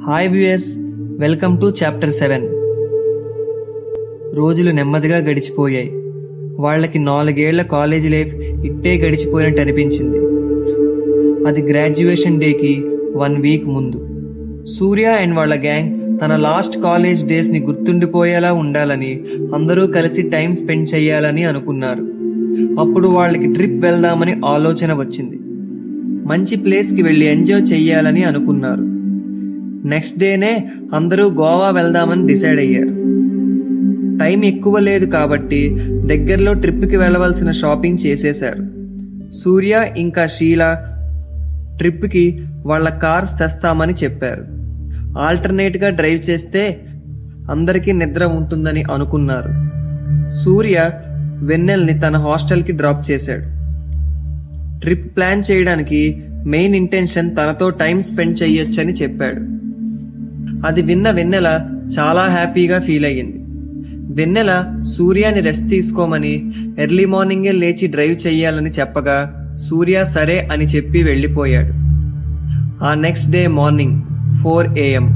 hi viewers welcome to chapter seven రోజులు నెమ్మదిగా గడిచిపోయాయి వాళ్ళకి నాలుగేళ్ల కాలేజీ లైఫ్ ఇట్టే గడిచిపోయినట్టు అనిపించింది అది గ్రాడ్యుయేషన్ డేకి వన్ వీక్ ముందు సూర్య అండ్ వాళ్ళ గ్యాంగ్ తన లాస్ట్ కాలేజ్ డేస్ని గుర్తుండిపోయేలా ఉండాలని అందరూ కలిసి టైం స్పెండ్ చేయాలని అనుకున్నారు అప్పుడు వాళ్ళకి ట్రిప్ వెళ్దామని ఆలోచన వచ్చింది మంచి ప్లేస్కి వెళ్ళి ఎంజాయ్ చెయ్యాలని అనుకున్నారు నెక్స్ట్ డేనే అందరూ గోవా వెళ్దామని డిసైడ్ అయ్యారు టైం ఎక్కువ లేదు కాబట్టి దగ్గరలో ట్రిప్కి వెళ్ళవలసిన షాపింగ్ చేసేశారు సూర్య ఇంకా షీల ట్రిప్కి వాళ్ళ కార్స్ తెస్తామని చెప్పారు ఆల్టర్నేట్గా డ్రైవ్ చేస్తే అందరికీ నిద్ర ఉంటుందని అనుకున్నారు సూర్య వెన్నెల్ని తన హాస్టల్కి డ్రాప్ చేశాడు ట్రిప్ ప్లాన్ చేయడానికి మెయిన్ ఇంటెన్షన్ తనతో టైం స్పెండ్ చెయ్యొచ్చని చెప్పాడు అది విన్న వెన్నెల చాలా హ్యాపీగా ఫీల్ అయ్యింది వెన్నెల సూర్యాని రెస్ట్ తీసుకోమని ఎర్లీ మార్నింగే లేచి డ్రైవ్ చెయ్యాలని చెప్పగా సూర్య సరే అని చెప్పి వెళ్ళిపోయాడు ఆ next day morning four AM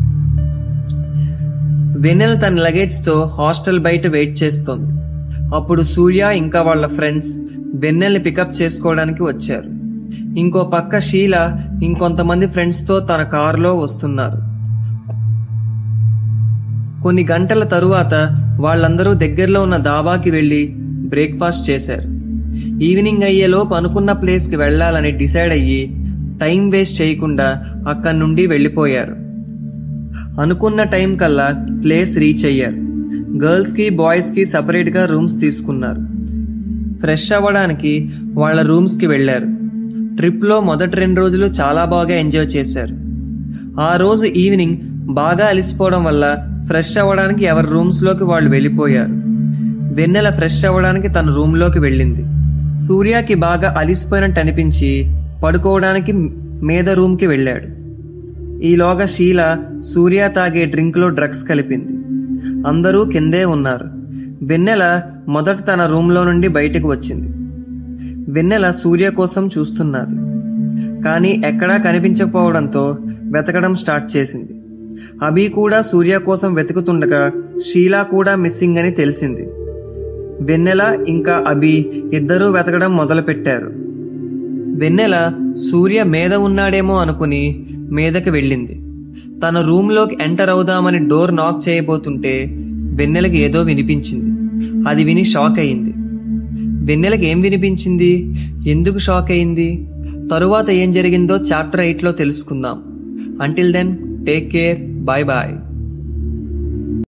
Vennela తన లగేజ్తో హాస్టల్ బయట వెయిట్ చేస్తోంది అప్పుడు సూర్య ఇంకా వాళ్ళ ఫ్రెండ్స్ వెన్నెల్ని పికప్ చేసుకోవడానికి వచ్చారు ఇంకో పక్క షీల ఇంకొంతమంది ఫ్రెండ్స్తో తన కారులో వస్తున్నారు కొన్ని గంటల తరువాత వాళ్ళందరూ దగ్గరలో ఉన్న దాబాకి వెళ్లి బ్రేక్ఫాస్ట్ చేశారు ఈవినింగ్ అయ్యేలోపు అనుకున్న ప్లేస్కి వెళ్లాలని డిసైడ్ అయ్యి టైం వేస్ట్ చేయకుండా అక్కడి నుండి వెళ్ళిపోయారు అనుకున్న టైం కల్లా ప్లేస్ రీచ్ అయ్యారు గర్ల్స్కి బాయ్స్కి సపరేట్గా రూమ్స్ తీసుకున్నారు ఫ్రెష్ అవ్వడానికి వాళ్ళ రూమ్స్కి వెళ్లారు ట్రిప్లో మొదటి రెండు రోజులు చాలా బాగా ఎంజాయ్ చేశారు ఆ రోజు ఈవినింగ్ బాగా అలసిపోవడం వల్ల ఫ్రెష్ అవ్వడానికి ఎవరి రూమ్స్లోకి వాళ్ళు వెళ్ళిపోయారు వెన్నెల ఫ్రెష్ అవ్వడానికి తన రూమ్లోకి వెళ్ళింది సూర్యకి బాగా అలిసిపోయినట్టు అనిపించి పడుకోవడానికి మీద రూమ్కి వెళ్ళాడు ఈలోగా షీల సూర్య తాగే డ్రింక్లో డ్రగ్స్ కలిపింది అందరూ కిందే ఉన్నారు వెన్నెల మొదట తన రూమ్లో నుండి బయటకు వచ్చింది వెన్నెల సూర్య కోసం చూస్తున్నది కానీ ఎక్కడా కనిపించకపోవడంతో వెతకడం స్టార్ట్ చేసింది అభి కూడా సూర్య కోసం వెతుకుతుండగా షీలా కూడా మిస్సింగ్ అని తెలిసింది వెన్నెల ఇంకా అభి ఇద్దరూ వెతకడం మొదలుపెట్టారు వెన్నెల సూర్య మీద ఉన్నాడేమో అనుకుని మీదకి వెళ్ళింది తన రూమ్లోకి ఎంటర్ అవుదామని డోర్ నాక్ చేయబోతుంటే వెన్నెలకి ఏదో వినిపించింది అది విని షాక్ అయింది వెన్నెలకి ఏం వినిపించింది ఎందుకు షాక్ అయింది తరువాత ఏం జరిగిందో చాప్టర్ ఎయిట్లో తెలుసుకుందాం until then take care bye bye